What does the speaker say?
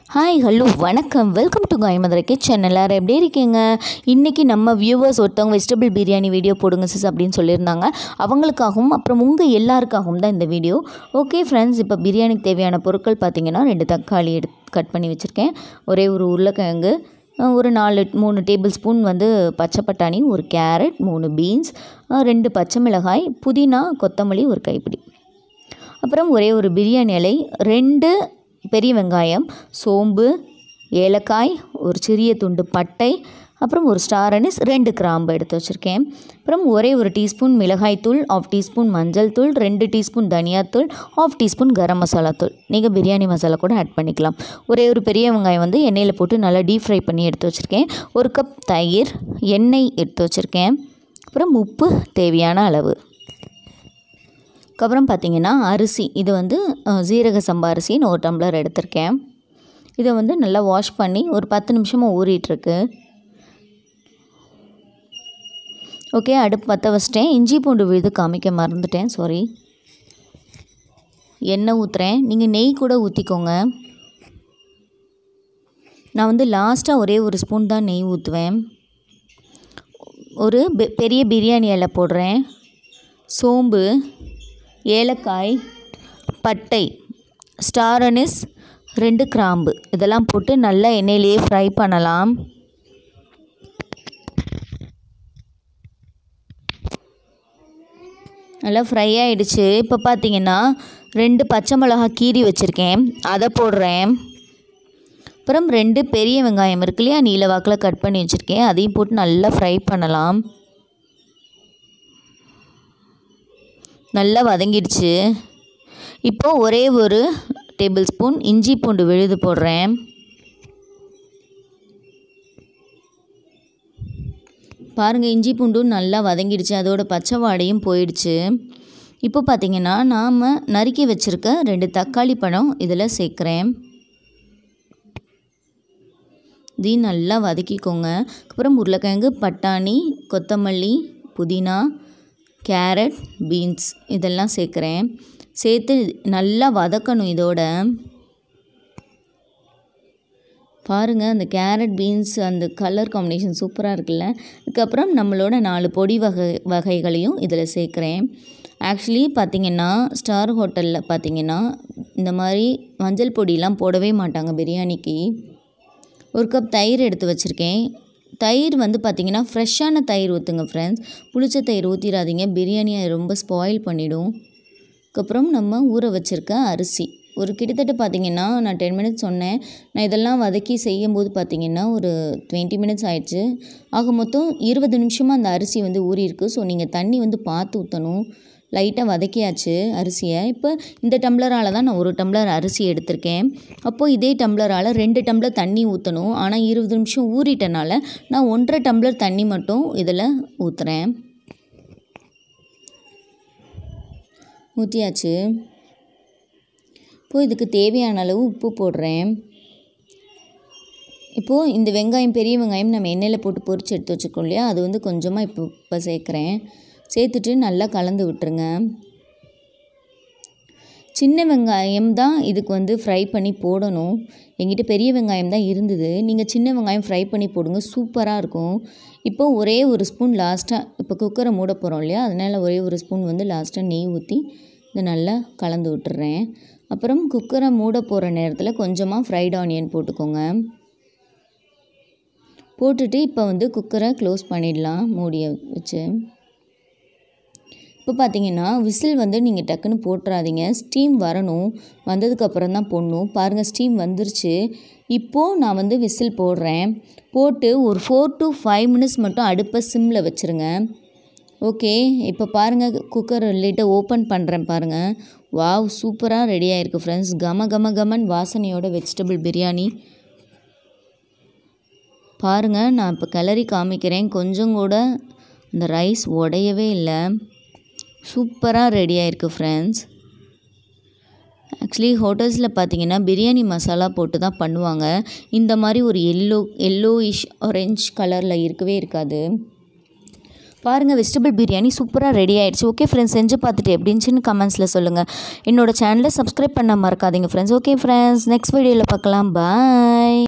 hi hello வணக்கம் welcome to Kaimadurai kitchen எல்லோரும் எப்படி இருக்கீங்க இன்றைக்கி நம்ம வியூவர்ஸ் ஒருத்தவங்க வெஜிடபிள் பிரியாணி வீடியோ போடுங்க சிஸ் அப்படின்னு சொல்லியிருந்தாங்க அவங்களுக்காகவும் அப்புறம் உங்கள் எல்லாருக்காகவும் தான் இந்த வீடியோ ஓகே ஃப்ரெண்ட்ஸ் இப்போ பிரியாணிக்கு தேவையான பொருட்கள் பார்த்தீங்கன்னா ரெண்டு தக்காளி எடு கட் பண்ணி வச்சுருக்கேன் ஒரே ஒரு உருளைக்கிழங்கு அஹ் ஒரு நாலு மூணு டேபிள் ஸ்பூன் வந்து பச்சை பட்டாணி ஒரு கேரட் மூணு பீன்ஸ் அஹ் ரெண்டு பச்சை மிளகாய் புதினா கொத்தமல்லி ஒரு கைப்பிடி அப்புறம் ஒரே ஒரு பிரியாணி இலை ரெண்டு பெரிய வெங்காயம் சோம்பு ஏலக்காய் ஒரு சிறிய துண்டு பட்டை அப்புறம் ஒரு ஸ்டார் அனிஸ் ரெண்டு கிராம்பு எடுத்து வச்சுருக்கேன் அப்புறம் ஒரே ஒரு டீஸ்பூன் மிளகாய்த்தூள் ஆஃப் டீஸ்பூன் மஞ்சள் தூள் ரெண்டு டீஸ்பூன் தனியாத்தூள் ஆஃப் டீஸ்பூன் கரம் மசாலா தூள் நீங்கள் பிரியாணி மசாலா கூட ஆட் பண்ணிக்கலாம் ஒரே ஒரு பெரிய வெங்காயம் வந்து எண்ணெயில் போட்டு நல்லா டீப் ஃப்ரை பண்ணி எடுத்து வச்சுருக்கேன் ஒரு கப் தயிர் எண்ணெய் எடுத்து வச்சுருக்கேன் அப்புறம் உப்பு தேவையான அளவு அதுக்கப்புறம் பார்த்தீங்கன்னா அரிசி இது வந்து அஹ், ஜீரக சம்பா அரிசின்னு ஒரு டம்ளர் எடுத்திருக்கேன் இதை வந்து நல்லா வாஷ் பண்ணி ஒரு பத்து நிமிஷமாக ஊறிட்டுருக்கு ஓகே அடுப்பு பற்ற வச்சிட்டேன் இஞ்சி பூண்டு விழுது காமிக்க மறந்துட்டேன் சாரி எண்ணெய் ஊற்றுறேன் நீங்கள் நெய் கூட ஊற்றிக்கோங்க நான் வந்து லாஸ்ட்டாக ஒரே ஒரு ஸ்பூன் தான் நெய் ஊற்றுவேன் ஒரு பெ- பெரிய பிரியாணி இலை போடுறேன் சோம்பு ஏலக்காய் பட்டை ஸ்டார் அனிஸ் ரெண்டு கிராம்பு இதெல்லாம் போட்டு நல்லா எண்ணெயிலேயே ஃப்ரை பண்ணலாம் நல்லா ஃப்ரை ஆகிடுச்சு இப்போ பார்த்தீங்கன்னா ரெண்டு பச்சை மிளகா கீரி வச்சுருக்கேன் அதை போடுறேன் அப்புறம் ரெண்டு பெரிய வெங்காயம் இருக்கு இல்லையா நீல வாக்கில் கட் பண்ணி வச்சுருக்கேன் அதையும் போட்டு நல்லா ஃப்ரை பண்ணலாம் நல்லா வதங்கிடுச்சு இப்போ ஒரே ஒரு டேபிள் ஸ்பூன் இஞ்சி பூண்டு விழுது போடுறேன் பாருங்கள் இஞ்சி பூண்டும் நல்லா வதங்கிடுச்சு அதோட பச்சை வாடையும் போயிடுச்சு இப்போ பார்த்தீங்கன்னா நாம் நறுக்கி வச்சுருக்க ரெண்டு தக்காளி பழம் இதில் சேர்க்குறேன் இதையும் நல்லா வதக்கிக்கோங்க அப்புறம் உருளைக்கிழங்கு பட்டாணி கொத்தமல்லி புதினா கேரட் பீன்ஸ் இதெல்லாம் சேர்க்குறேன் சேர்த்து நல்லா வதக்கணும் இதோட பாருங்கள் அந்த கேரட் பீன்ஸ் அந்த கலர் காம்பினேஷன் சூப்பராக இருக்குல்ல அதுக்கப்புறம் நம்மளோட நாலு பொடி வகை வகைகளையும் இதில் சேர்க்குறேன் ஆக்சுவலி பார்த்தீங்கன்னா ஸ்டார் ஹோட்டலில் பார்த்தீங்கன்னா இந்த மாதிரி மஞ்சள் பொடியெலாம் போடவே மாட்டாங்க பிரியாணிக்கு ஒரு கப் தயிர் எடுத்து வச்சுருக்கேன் தயிர் வந்து பார்த்திங்கன்னா ஃப்ரெஷ்ஷான தயிர் ஊற்றுங்க ஃப்ரெண்ட்ஸ் புளிச்ச தயிர் ஊற்றிடாதீங்க பிரியாணியை ரொம்ப ஸ்பாயில் பண்ணிடும் அதுக்கப்புறம் நம்ம ஊற வச்சுருக்க அரிசி ஒரு கிட்டத்தட்ட பார்த்தீங்கன்னா நான் டென் மினிட்ஸ் சொன்னேன் நான் இதெல்லாம் வதக்கி செய்யும்போது பார்த்தீங்கன்னா ஒரு டுவெண்ட்டி மினிட்ஸ் ஆயிடுச்சு ஆக மொத்தம் இருபது நிமிஷமாக அந்த அரிசி வந்து ஊறியிருக்கு ஸோ நீங்கள் தண்ணி வந்து பார்த்து ஊற்றணும் லைட்டாக வதக்கியாச்சு அரிசியை இப்போ இந்த டம்ளரால் தான் நான் ஒரு டம்ளர் அரிசி எடுத்திருக்கேன் அப்போது இதே டம்ளரால் ரெண்டு டம்ளர் தண்ணி ஊற்றணும் ஆனால் இருபது நிமிஷம் ஊறிட்டனால நான் ஒன்றரை டம்ளர் தண்ணி மட்டும் இதில் ஊற்றுறேன் ஊற்றியாச்சு இப்போது இதுக்கு தேவையான அளவு உப்பு போடுறேன் இப்போது இந்த வெங்காயம் பெரிய வெங்காயம் நம்ம எண்ணெயில் போட்டு பொரிச்சு எடுத்து வச்சுருக்கோம் இல்லையா அது வந்து கொஞ்சமாக இப்போ இப்போ சேர்க்குறேன் சேர்த்துட்டு நல்லா கலந்து விட்டுருங்க சின்ன வெங்காயம் தான் இதுக்கு வந்து ஃப்ரை பண்ணி போடணும் எங்கிட்ட பெரிய வெங்காயம் தான் இருந்தது நீங்கள் சின்ன வெங்காயம் ஃப்ரை பண்ணி போடுங்க சூப்பராக இருக்கும் இப்போ ஒரே ஒரு ஸ்பூன் லாஸ்ட்டாக இப்போ குக்கரை மூட போகிறோம் இல்லையா அதனால் ஒரே ஒரு ஸ்பூன் வந்து லாஸ்ட்டாக நெய் ஊற்றி இதை நல்லா கலந்து விட்டுறேன் அப்புறம் குக்கரை மூட போகிற நேரத்தில் கொஞ்சமாக ஃப்ரைட் ஆனியன் போட்டுக்கோங்க போட்டுட்டு இப்போ வந்து குக்கரை க்ளோஸ் பண்ணிடலாம் மூடியை வச்சு இப்போ பார்த்தீங்கன்னா விசில் வந்து நீங்கள் டக்குன்னு போட்டுறாதீங்க ஸ்டீம் வரணும் வந்ததுக்கப்புறம் தான் போடணும் பாருங்கள் ஸ்டீம் வந்துருச்சு இப்போது நான் வந்து விசில் போடுறேன் போட்டு ஒரு ஃபோர் டு ஃபைவ் மினிட்ஸ் மட்டும் அடுப்பை சிம்மில் வச்சுருங்க ஓகே இப்போ பாருங்கள் குக்கர் லிட்டை ஓப்பன் பண்ணுறேன் பாருங்கள் வாவ் சூப்பராக ரெடி ஆயிருக்கு ஃப்ரெண்ட்ஸ் கம கம கமன் வாசனையோட வெஜிடபிள் பிரியாணி பாருங்கள் நான் இப்போ கிளறி காமிக்கிறேன் கொஞ்சம் கூட அந்த ரைஸ் உடையவே இல்லை சூப்பராக ரெடி ஆயிருக்கு ஃப்ரெண்ட்ஸ் ஆக்சுவலி ஹோட்டல்ஸில் பார்த்தீங்கன்னா பிரியாணி மசாலா போட்டு தான் பண்ணுவாங்க இந்த மாதிரி ஒரு எல்லோ எல்லோயிஷ் ஆரஞ்ச் கலரில் இருக்கவே இருக்காது பாருங்கள் வெஜிடபிள் பிரியாணி சூப்பராக ரெடி ஆயிடுச்சு ஓகே ஃப்ரெண்ட்ஸ் செஞ்சு பார்த்துட்டு எப்படின்னு கமெண்ட்ஸில் சொல்லுங்கள் என்னோட சேனலை சப்ஸ்கிரைப் பண்ண மறக்காதீங்க ஃப்ரெண்ட்ஸ் ஓகே ஃப்ரெண்ட்ஸ் நெக்ஸ்ட் வீடியோவில் பார்க்கலாம் பாய்